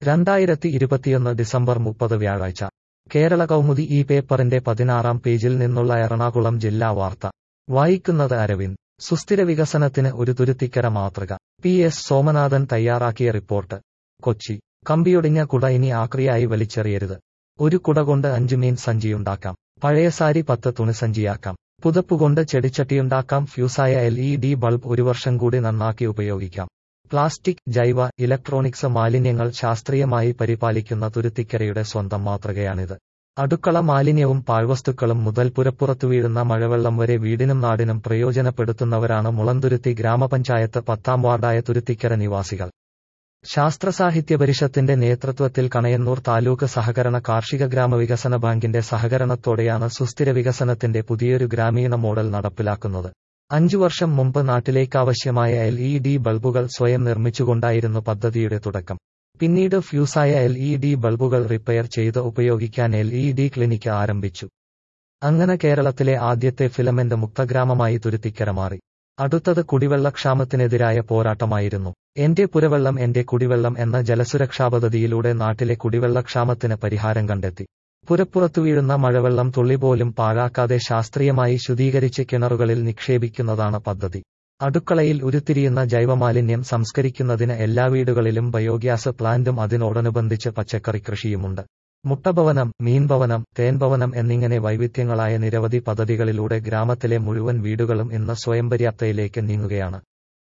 രണ്ടായിരത്തി ഇരുപത്തിയൊന്ന് ഡിസംബർ മുപ്പത് വ്യാഴാഴ്ച കേരള കൗമുദി ഈ പേപ്പറിന്റെ പതിനാറാം പേജിൽ നിന്നുള്ള എറണാകുളം ജില്ലാ വാർത്ത വായിക്കുന്നത് അരവിന്ദ് സുസ്ഥിര വികസനത്തിന് ഒരു തുരുത്തിക്കര മാതൃക പി എസ് സോമനാഥൻ തയ്യാറാക്കിയ റിപ്പോർട്ട് കൊച്ചി കമ്പിയൊടിഞ്ഞ കുട ഇനി ആക്രിയായി വലിച്ചെറിയരുത് ഒരു കുട കൊണ്ട് അഞ്ച് മീൻ സഞ്ചിയുണ്ടാക്കാം പഴയ സാരി പത്ത് തുണിസഞ്ചിയാക്കാം പുതപ്പുകൊണ്ട് ചെടിച്ചട്ടിയുണ്ടാക്കാം ഫ്യൂസായ എൽ ഇ ഡി ബൾബ് ഒരു വർഷം കൂടി നന്നാക്കി ഉപയോഗിക്കാം പ്ലാസ്റ്റിക് ജൈവ ഇലക്ട്രോണിക്സ് മാലിന്യങ്ങൾ ശാസ്ത്രീയമായി പരിപാലിക്കുന്ന തുരുത്തിക്കരയുടെ സ്വന്തം മാതൃകയാണിത് അടുക്കള മാലിന്യവും പാഴ്വസ്തുക്കളും മുതൽ പുരപ്പുറത്തു വീഴുന്ന മഴവെള്ളം വരെ വീടിനും നാടിനും പ്രയോജനപ്പെടുത്തുന്നവരാണ് മുളന്തുരുത്തി ഗ്രാമപഞ്ചായത്ത് പത്താം വാർഡായ തുരുത്തിക്കര നിവാസികൾ ശാസ്ത്രസാഹിത്യ പരിഷത്തിന്റെ നേതൃത്വത്തിൽ കണയന്നൂർ താലൂക്ക് സഹകരണ കാർഷിക ഗ്രാമവികസന ബാങ്കിന്റെ സഹകരണത്തോടെയാണ് സുസ്ഥിര വികസനത്തിന്റെ പുതിയൊരു ഗ്രാമീണ മോഡൽ നടപ്പിലാക്കുന്നത് അഞ്ചു വർഷം മുമ്പ് നാട്ടിലേക്കാവശ്യമായ എൽ ഇ ഡി ബൾബുകൾ സ്വയം നിർമ്മിച്ചുകൊണ്ടായിരുന്നു പദ്ധതിയുടെ തുടക്കം പിന്നീട് ഫ്യൂസായ എൽ ഇ ഡി ബൾബുകൾ റിപ്പയർ ചെയ്ത് ഉപയോഗിക്കാൻ എൽ ഇ ഡി ക്ലിനിക്ക് ആരംഭിച്ചു അങ്ങനെ കേരളത്തിലെ ആദ്യത്തെ ഫിലമെന്റ് മുക്തഗ്രാമമായി തുരുത്തിക്കര മാറി അടുത്തത് കുടിവെള്ളക്ഷാമത്തിനെതിരായ പോരാട്ടമായിരുന്നു എന്റെ പുരവെള്ളം എന്റെ കുടിവെള്ളം എന്ന ജലസുരക്ഷാ പദ്ധതിയിലൂടെ നാട്ടിലെ കുടിവെള്ളക്ഷാമത്തിന് പരിഹാരം കണ്ടെത്തി പുരപ്പുറത്തു വീഴുന്ന മഴവെള്ളം തുള്ളിപോലും പാഴാക്കാതെ ശാസ്ത്രീയമായി ശുദ്ധീകരിച്ച് കിണറുകളിൽ നിക്ഷേപിക്കുന്നതാണ് പദ്ധതി അടുക്കളയിൽ ഉരുത്തിരിയുന്ന ജൈവമാലിന്യം സംസ്കരിക്കുന്നതിന് എല്ലാ വീടുകളിലും ബയോഗ്യാസ് പ്ലാന്റും അതിനോടനുബന്ധിച്ച് പച്ചക്കറി കൃഷിയുമുണ്ട് മുട്ടഭവനം മീൻഭവനം തേൻഭവനം എന്നിങ്ങനെ വൈവിധ്യങ്ങളായ നിരവധി പദ്ധതികളിലൂടെ ഗ്രാമത്തിലെ മുഴുവൻ വീടുകളും ഇന്ന് സ്വയം പര്യാപ്തയിലേക്ക് നീങ്ങുകയാണ്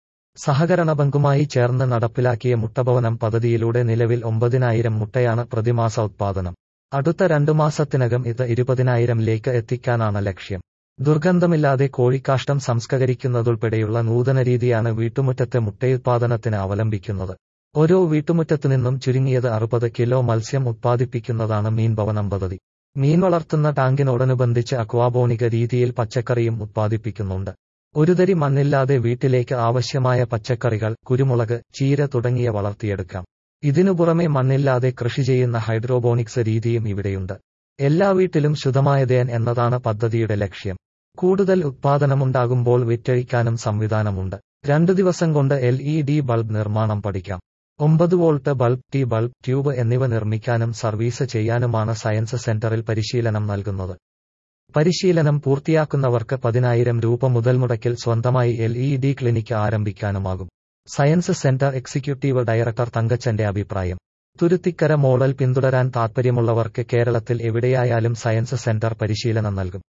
സഹകരണ ബാങ്കുമായി ചേർന്ന് നടപ്പിലാക്കിയ മുട്ടഭവനം പദ്ധതിയിലൂടെ നിലവിൽ ഒമ്പതിനായിരം മുട്ടയാണ് പ്രതിമാസ ഉത്പാദനം അടുത്ത രണ്ടു മാസത്തിനകം ഇത് ഇരുപതിനായിരംലേക്ക് എത്തിക്കാനാണ് ലക്ഷ്യം ദുർഗന്ധമില്ലാതെ കോഴിക്കാഷ്ടം സംസ്കരിക്കുന്നതുൾപ്പെടെയുള്ള നൂതന രീതിയാണ് വീട്ടുമുറ്റത്തെ മുട്ടയുത്പാദനത്തിന് അവലംബിക്കുന്നത് ഓരോ വീട്ടുമുറ്റത്തുനിന്നും ചുരുങ്ങിയത് അറുപത് കിലോ മത്സ്യം ഉത്പാദിപ്പിക്കുന്നതാണ് മീൻഭവനം പദ്ധതി മീൻ വളർത്തുന്ന ടാങ്കിനോടനുബന്ധിച്ച് അക്വാബോണിക രീതിയിൽ പച്ചക്കറിയും ഉത്പാദിപ്പിക്കുന്നുണ്ട് ഒരു തരി മണ്ണില്ലാതെ വീട്ടിലേക്ക് ആവശ്യമായ പച്ചക്കറികൾ കുരുമുളക് ചീര തുടങ്ങിയ വളർത്തിയെടുക്കാം ഇതിനു പുറമെ മണ്ണില്ലാതെ കൃഷി ചെയ്യുന്ന ഹൈഡ്രോബോണിക്സ് രീതിയും ഇവിടെയുണ്ട് എല്ലാ വീട്ടിലും ശുദ്ധമായ തേൻ എന്നതാണ് പദ്ധതിയുടെ ലക്ഷ്യം കൂടുതൽ ഉത്പാദനമുണ്ടാകുമ്പോൾ വിറ്റഴിക്കാനും സംവിധാനമുണ്ട് രണ്ടു ദിവസം കൊണ്ട് എൽ ഇ ഡി ബൾബ് നിർമ്മാണം പഠിക്കാം ഒമ്പത് volt bulb T bulb tube എന്നിവ നിർമ്മിക്കാനും സർവീസ് ചെയ്യാനുമാണ് സയൻസ് സെന്ററിൽ പരിശീലനം നൽകുന്നത് പരിശീലനം പൂർത്തിയാക്കുന്നവർക്ക് പതിനായിരം രൂപ മുതൽ മുടക്കിൽ സ്വന്തമായി എൽ ഇ ഡി ക്ലിനിക്ക് ആരംഭിക്കാനുമാകും സയൻസ് സെന്റർ എക്സിക്യൂട്ടീവ് ഡയറക്ടർ തങ്കച്ചന്റെ അഭിപ്രായം തുരുത്തിക്കര മോഡൽ പിന്തുടരാൻ താൽപ്പര്യമുള്ളവർക്ക് കേരളത്തിൽ എവിടെയായാലും സയൻസ് സെന്റർ പരിശീലനം നൽകും